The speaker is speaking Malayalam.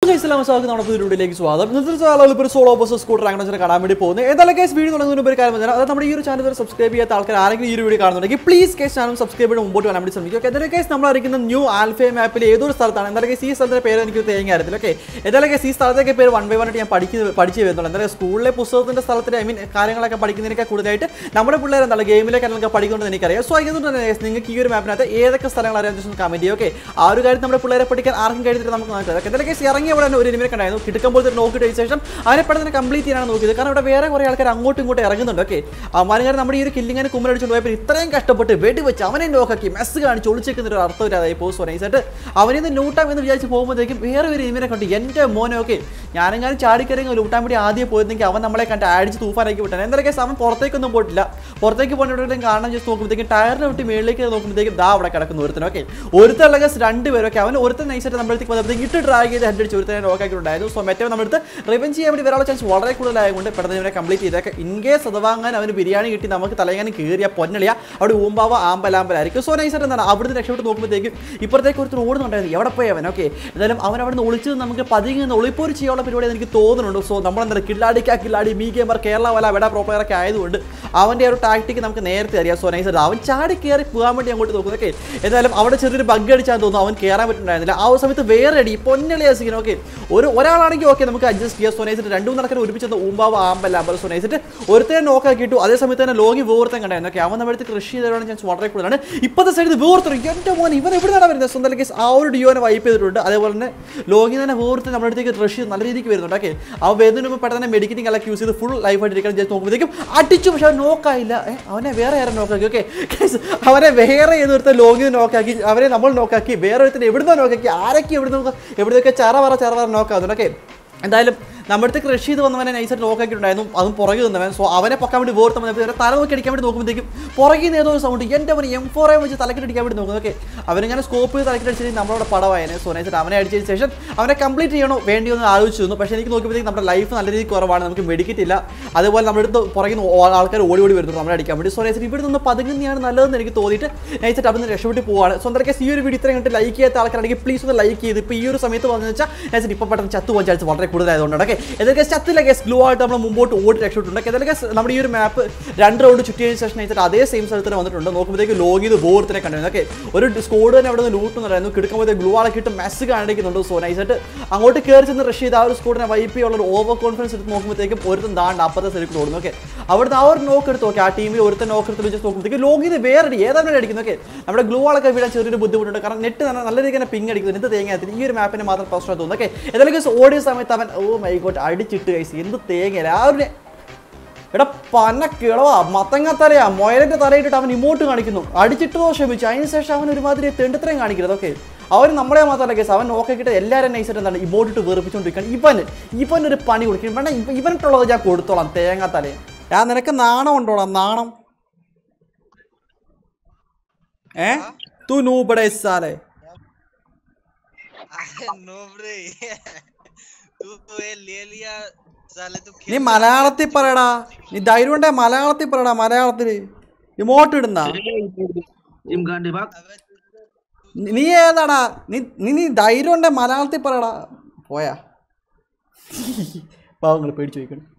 ഇസ്ലാം സ്വാഗതം നമ്മുടെ പുതിയ വീഡിയോയിലേക്ക് സ്വാഗതം ഇന്നത്തെ ആളുകൾ ഇപ്പോൾ ഒരു സോളോ ബസ് സ്കൂട്ടർ അങ്ങനെ കാണാൻ വേണ്ടി പോകുന്നത് ഏതായാലും കേസ് വീഡിയോ തുടങ്ങുന്നതിന് മുമ്പ് ഒരു കാര്യം പറഞ്ഞാൽ അതായത് നമ്മുടെ ഈ ഒരു ചാനൽ വരെ സബ്സ്ക്രൈബ് ചെയ്യാത്ത ആൾക്കാർ ആരെങ്കിലും ഈ ഒരു വീഡിയോ കാണുന്നുണ്ടെങ്കിൽ പ്ലീസ് കേസ് ചാനൽ സബ്സ്ക്രൈബ് ചെയ്ത് മുമ്പോട്ട് വരാൻ വേണ്ടി ശ്രമിക്കും ഓക്കെ ഏതായാലും കേസ് നമ്മൾ അറിയിക്കുന്ന ന്യൂ ആൽഫ മാപ്പിൽ ഏതൊരു സ്ഥലത്താണ് എന്തായാലും കേസ് ഈ സ്ഥലത്തിന്റെ പേര് എനിക്ക് തേങ്ങ അറിയത്തില്ല ഓക്കെ ഏതായാലും കേസ് ഈ സ്ഥലത്തേക്ക് പേര് വൺ ബൈ വൺ ആയിട്ട് ഞാൻ പഠിക്കുന്നത് പഠിച്ചു വരുന്നുള്ളൂ എന്തായാലും സ്കൂളിലെ പുസ്തകത്തിന്റെ സ്ഥലത്തിന്റെ ഐ മീൻ കാര്യങ്ങളൊക്കെ പഠിക്കുന്നതിനൊക്കെ കൂടുതലായിട്ട് നമ്മുടെ പിള്ളേർ എന്താണ് ഗെയിമിലെ കാര്യങ്ങളൊക്കെ പഠിക്കുന്നുണ്ടെന്ന് എനിക്കറിയാം സോ അതുകൊണ്ട് തന്നെ guys, നിങ്ങൾക്ക് ഈ ഒരു മാപ്പിനകത്ത് ഏതൊക്കെ സ്ഥലങ്ങൾ അറിയാൻ ജസ്റ്റ് കമന്റ് ചെയ്യും ഓക്കെ ആ ഒരു കാര്യം നമ്മുടെ പിള്ളേരെ പഠിക്കാൻ ആർക്കും കഴിഞ്ഞിട്ട് നമുക്ക് നോക്കാം ഓക്കെ എന്തായാലും കേസ് ഇറങ്ങിയ അവിടെ തന്നെ ഒരു എനിമിനെ കണ്ടായിരുന്നു കിടക്കുമ്പോൾ തന്നെ നോക്കിയിട്ട് ശേഷം അവനെ പെട്ടെന്ന് കംപ്ലീറ്റ് ചെയ്യാനാണ് നോക്കിയത് കാരണം ഇവിടെ വേറെ കുറേ ആൾക്കാർ അങ്ങോട്ടും ഇങ്ങോട്ടും ഇറങ്ങുന്നുണ്ട് ഓക്കെ അവന്മാരും നമ്മുടെ ഈ ഒരു കില്ലിങ്ങനെ കുമ്മലടിച്ചുകൊണ്ട് പോയപ്പോൾ ഇത്രയും കഷ്ടപ്പെട്ട് വെടി വെച്ച് അവനെ നോക്കാക്കി മെസ്സ് കാണിച്ച് ഒളിച്ചേക്കുന്ന ഒരു അർത്ഥമില്ലാതായി പോസ് നൈസായിട്ട് അവനെ നിന്ന് ലൂട്ടാം എന്ന് വിചാരിച്ച് പോകുമ്പോഴത്തേക്കും വേറെ ഒരു എനിമിനെ കണ്ടു എൻ്റെ മോനെ ഓക്കെ ഞാനെങ്ങാനും ചാടിക്കറി ലൂട്ടാൻ വേണ്ടി ആദ്യം പോയിരുന്നെങ്കിൽ അവൻ നമ്മളെ കണ്ട് അടിച്ച് തൂഫാനാക്കി വിട്ടാൻ എന്തായാലും കേസ് അവൻ പുറത്തേക്കൊന്നും പോയിട്ടില്ല പുറത്തേക്ക് പോയിട്ട് കാണാൻ ജസ്റ്റ് നോക്കുമ്പോഴത്തേക്കും ടയറിനെ വിട്ട് മേളിലേക്ക് നോക്കുമ്പോഴത്തേക്കും ദാ അവിടെ കിടക്കുന്നു ഒരുത്തൻ ഓക്കെ ഒരുത്തല്ല കേസ് രണ്ടുപേരൊക്കെ അവൻ ഒരുത്തൻ നൈസായിട്ട് നമ്മളത്തേക്ക് വന്നപ്പോഴത്തേക്ക് ഇട്ട് ഡ്രാഗ് ചെയ്ത് ഹെഡ് അടിച്ച് ഒരുത്തനെ നോക്കാക്കിയിട്ടുണ്ടായിരുന്നു സോ മറ്റേ നമ്മളടുത്ത് റിവെഞ്ച് ചെയ്യാൻ വേണ്ടി വരാനുള്ള ചാൻസ് വളരെ കൂടുതലായതുകൊണ്ട് പെട്ടെന്ന് ഇവനെ കംപ്ലീറ്റ് ചെയ്തേക്കെ ഇൻ കേസ് അഥവാങ്ങാൻ അവന് ബിരിയാണി കിട്ടി നമുക്ക് തലയാനും കയറിയ പൊന്നളിയ അവിടെ ഊമ്പാവ ആമ്പലാമ്പലായിരിക്കും സോ നൈസായിട്ട് എന്താണ് അവിടുന്ന് രക്ഷപ്പെട്ട് നോക്കുമ്പോഴത്തേക്കും ഇപ്പുറത്തേക്ക് ഒരുത്തർ ഓടുന്നുണ്ടായിരുന്നു എവിടെ പോയി അവൻ ഓക്കെ എന്തായാലും അവൻ അവിടെ നിന്ന് ഒളിച്ചത് നമുക്ക് പതിങ്ങി നിന്ന് ഒളിപ്പോര് ചെയ്യാനുള്ള പരിപാടി എനിക്ക് തോന്നുന്നുണ്ട് സോ നമ്മളെന്താ കില്ലാടിക്കാ കില്ലാടി മീ ഗെയിമർ കേരള വല വെട പ്രോ പ്ലെയർ ഒക്കെ ആയതുകൊണ്ട് അവൻ്റെ ഒരു ടാക്ടിക്ക് നമുക്ക് നേരത്തെ അറിയാം സോ നൈസായിട്ട് അവൻ ചാടി കയറി പോകാൻ വേണ്ടി അങ്ങോട്ട് നോക്കുന്നു ഓക്കെ എന്തായാലും അവിടെ ചെറിയൊരു ബഗ് അടിച്ചാൽ തോന്നുന്നു അവൻ കയറാൻ പറ്റുന്നുണ്ടായിരുന്നില്ല ആ ഒരു സമയത്ത് വേറെ അടി പൊന്നളിയാ സീൻ ഓക്കെ ഒരു ഒരാളാണെങ്കിൽ ഓക്കെ നമുക്ക് അഡ്ജസ്റ്റ് ചെയ്യാം സോനൈസിട്ട് രണ്ടു മൂന്ന് നടക്കാൻ ഒരുമിച്ച് ഊമ്പാവ് ആമ്പല്ല അമ്പല സോനൈസിട്ട് ഒരുത്തനെ നോക്കാക്കിയിട്ടു അതേ സമയത്ത് തന്നെ ലോങ്ങി വേർത്തൻ കണ്ടായിരുന്നു ഓക്കെ അവൻ നമ്മുടെ കൃഷി ചെയ്തതാണ് ചാൻസ് വളരെ കൂടുതലാണ് ഇപ്പോഴത്തെ സൈഡിൽ വേർത്തണം എൻ്റെ മോൻ ഇവൻ എവിടെ നിന്നാണ് വരുന്നത് സ്വന്തം കേസ് ആ ഒരു ഡിയോനെ വൈപ്പ് ചെയ്തിട്ടുണ്ട് അതേപോലെ തന്നെ ലോങ്ങി തന്നെ വേർത്ത് നമ്മുടെ അടുത്തേക്ക് റഷ് നല്ല രീതിക്ക് വരുന്നുണ്ട് ഓക്കെ അവൻ വരുന്നതിന് മുമ്പ് പെട്ടെന്ന് മെഡിക്കറ്റിംഗ് എല്ലാം യൂസ് ചെയ്ത് ഫുൾ ലൈഫ് ആയിട്ടിരിക്കണം ജസ്റ്റ് നോക്കുമ്പോഴത്തേക്കും അടിച്ചു പക്ഷെ അവൻ നോക്കായില്ല ഏ, അവനെ വേറെ ആരും നോക്കാക്കി ഓക്കെ അവനെ വേറെ ഏതൊരുത്ത ലോങ്ങിൽ നോക്കാക്കി അവനെ നമ്മൾ നോക്കാക്കി വേറെ ഒരുത്തിന് എവിടുന്നോ നോക്കാക്കി ആരൊക്കെ എവിടുന്ന് എവിടെയൊക്കെ ചറ പറ ചറ പറ നോക്കാവുന്നുണ്ട് ഓക്കെ എന്തായാലും നമ്മുടെ അടുത്ത് കൃഷി ചെയ്ത് വന്നവനെ നൈസായിട്ട് നോക്കാക്കിയിട്ടുണ്ടായിരുന്നു അതും പുറകെ നിന്നവൻ സോ അവനെ പൊക്കാൻ വേണ്ടി വേർത്ത് വന്നപ്പോൾ തല നോക്കി അടിക്കാൻ വേണ്ടി നോക്കുമ്പോഴത്തേക്കും പുറകിൽ നിന്ന് ഏതോ ഒരു സൗണ്ട് എൻ്റെ അവൻ എം ഫോർ വെച്ച് തലക്കിട്ട് അടിക്കാൻ വേണ്ടി നോക്കുന്നു ഓക്കെ അവനിങ്ങനെ സ്കോപ്പ് ചെയ്ത് തലക്കിട്ട് അടിച്ചിട്ട് നമ്മളോട് പടവായനെ സോ നൈസായിട്ട് അവനെ അടിച്ചതിന് ശേഷം അവനെ കംപ്ലീറ്റ് ചെയ്യണോ വേണ്ടി ഒന്ന് ആലോചിച്ചു തന്നു പക്ഷേ എനിക്ക് നോക്കിയപ്പോഴത്തേക്കും നമ്മുടെ ലൈഫ് നല്ല രീതിയിൽ കുറവാണ് നമുക്ക് മെഡിക്കറ്റ് ഇല്ല അതുപോലെ നമ്മുടെ അടുത്ത് പുറകിൽ നിന്ന് ആൾക്കാർ ഓടി ഓടി വരുന്നു നമ്മളെ അടിക്കാൻ വേണ്ടി സോ നൈസായിട്ട് ഇവിടെ നിന്ന് പതുങ്ങുന്നതാണ് നല്ലതെന്ന് എനിക്ക് തോന്നിയിട്ട് നൈസായിട്ട് അവിടെ നിന്ന് രക്ഷപ്പെട്ട് പോവാണ് സ്വന്തം ഈ ഒരു വീഡിയോ ഇത്രയും കണ്ട് ലൈക്ക് ചെയ്യാത്ത ആൾക്കാരാണെങ്കിൽ പ്ലീസ് ഒന്ന് ലൈക്ക് ചെയ്ത് ഇപ്പോൾ ഈ ഒരു സമയത്ത് പറഞ്ഞു വെച്ചാൽ നൈസായിട്ട് ഇപ്പോൾ പെട്ടെന്ന് ചത്തു പോകാൻ ചാൻസ് വളരെ കൂടുതലായതുകൊണ്ടാണ് ഓക്കെ ഏതൊക്കെ ചത്തില്ല കേസ് ഗ്ലൂ ആയിട്ട് നമ്മൾ മുമ്പോട്ട് ഓടി രക്ഷപ്പെട്ടുണ്ട് ഏതൊക്കെ നമ്മുടെ ഈ ഒരു മാപ്പ് രണ്ട് റൗണ്ട് ചുറ്റിയതിന് ശേഷം നൈസായിട്ട് അതേ സെയിം സ്ഥലത്ത് തന്നെ വന്നിട്ടുണ്ട് നോക്കുമ്പോഴത്തേക്ക് ലോഗ് ചെയ്ത് ബോർത്തിനെ കണ്ടിരുന്നു ഓക്കെ ഒരു സ്കോഡ് തന്നെ അവിടെ നിന്ന് ലൂട്ടുന്നുണ്ടായിരുന്നു കിടക്കുമ്പോഴത്തേക്ക് ഗ്ലൂ ആളൊക്കെ ഇട്ട് മെസ്സ് കാണിക്കുന്നുണ്ട് സോ നൈസായിട്ട് അങ്ങോട്ട് കയറി ചെന്ന് റഷ് ചെയ്ത് ആ ഒരു സ്കോഡിനെ വൈപ്പ് ചെയ്യാനുള്ള ഒരു ഓവർ കോൺഫിഡൻസ് എടുത്ത് നോക്കുമ്പോഴത്തേക്കും ഒരുത്തൻ താണ്ട് അപ്പുറത്തെ സൈഡിൽ കൂടെ ഓടുന്നു ഓക്കെ അവിടുത്തെ ആ ഒരു നോക്ക് എടുത്ത് നോക്കി ആ ടീമിൽ ഒരുത്തൻ നോക്ക് എടുത്ത് വെച്ച് നോക്കുമ്പോഴത്തേക്ക് ലോഗ് ചെയ്ത് വേറെ ഏതാണ് അടിക്കുന്നത് ഓക്കെ നമ്മുടെ ഗ്ലൂ ആളൊക്കെ വീടാൻ ചെറിയൊരു ബുദ്ധിമുട്ടുണ്ട് കാരണം നെറ്റ് തന്നെ നല്ല രീതിക്ക് തന്നെ പിങ് അടിക്കുന്നു എന്ത് തേങ്ങ ഈ ഒരു മാപ്പിന് മാത്രം പ്രശ്നം തോന്നുന്നു ഓക്കെ ഏതായാലും guys ഓടിയ സമയത്ത് അവൻ ഓ മൈ ഗോട്ട് അടിച്ചിട്ട് കൈസ് എന്ത് തേങ്ങ രാവിലെ എടാ പന്ന കിളവാ മത്തങ്ങ തലയാ മൊയലിന്റെ തലയിട്ടിട്ട് അവൻ ഇമോട്ട് കാണിക്കുന്നു അടിച്ചിട്ടോ ക്ഷമിച്ചു അതിന് ശേഷം അവൻ ഒരുമാതിരി തെണ്ടിത്രയും കാണിക്കരുത് ഓക്കെ അവൻ നമ്മളെ മാത്രമല്ല കേസ് അവൻ നോക്കിയിട്ട് എല്ലാവരും നൈസായിട്ട് എന്താണ് ഇമോട്ടിട്ട് വെറുപ്പിച്ചുകൊണ്ടിരിക്കുകയാണ് ഇവൻ ഇവൻ ഒരു പണി കൊടുക്കും വേണ്ട ഇവ- ഇവനിട്ടുള്ളത് ഞാൻ കൊടുത്തോളാം തേങ്ങ തലേ ഞാൻ നിനക്ക് നാണം ഉണ്ടോളാം നാണം ഏ തു നൂബടെ സാലേ अरे नो ब्रे तू तो ये ले लिया साले तू നീ മലയാളത്തിൽ പറയടാ നീ ധൈര്യം ഉണ്ടേ മലയാളത്തിൽ പറയടാ മലയാളത്തിൽ ഇമോട്ട് ഇടുന്ന ഇംഗ്ലണ്ട് ബാ अबे നീ- നീ ഏതാടാ നീ നീ നീ ധൈര്യം ഉണ്ടേ മലയാളത്തിൽ പറയടാ പോയാ പാവങ്ങൾ പേടിച്ചു ചോദിക്കണം